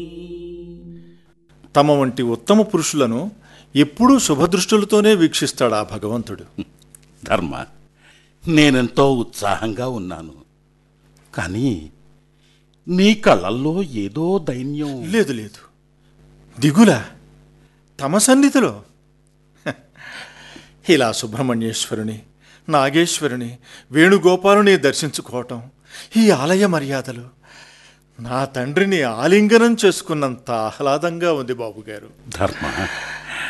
తమ వంటి ఉత్తమ పురుషులను ఎప్పుడూ శుభదృష్టులతోనే వీక్షిస్తాడు ఆ భగవంతుడు ధర్మ నేనెంతో ఉత్సాహంగా ఉన్నాను కానీ నీ కళ్ళల్లో ఏదో దైన్యం లేదు లేదు దిగులా తమ సన్నిధిలో హ, ఇలా సుబ్రహ్మణ్యేశ్వరుని నాగేశ్వరుని వేణుగోపాలుని దర్శించుకోవటం ఈ ఆలయ మర్యాదలు నా తండ్రిని ఆలింగనం చేసుకున్నంత ఆహ్లాదంగా ఉంది బాబుగారు ధర్మ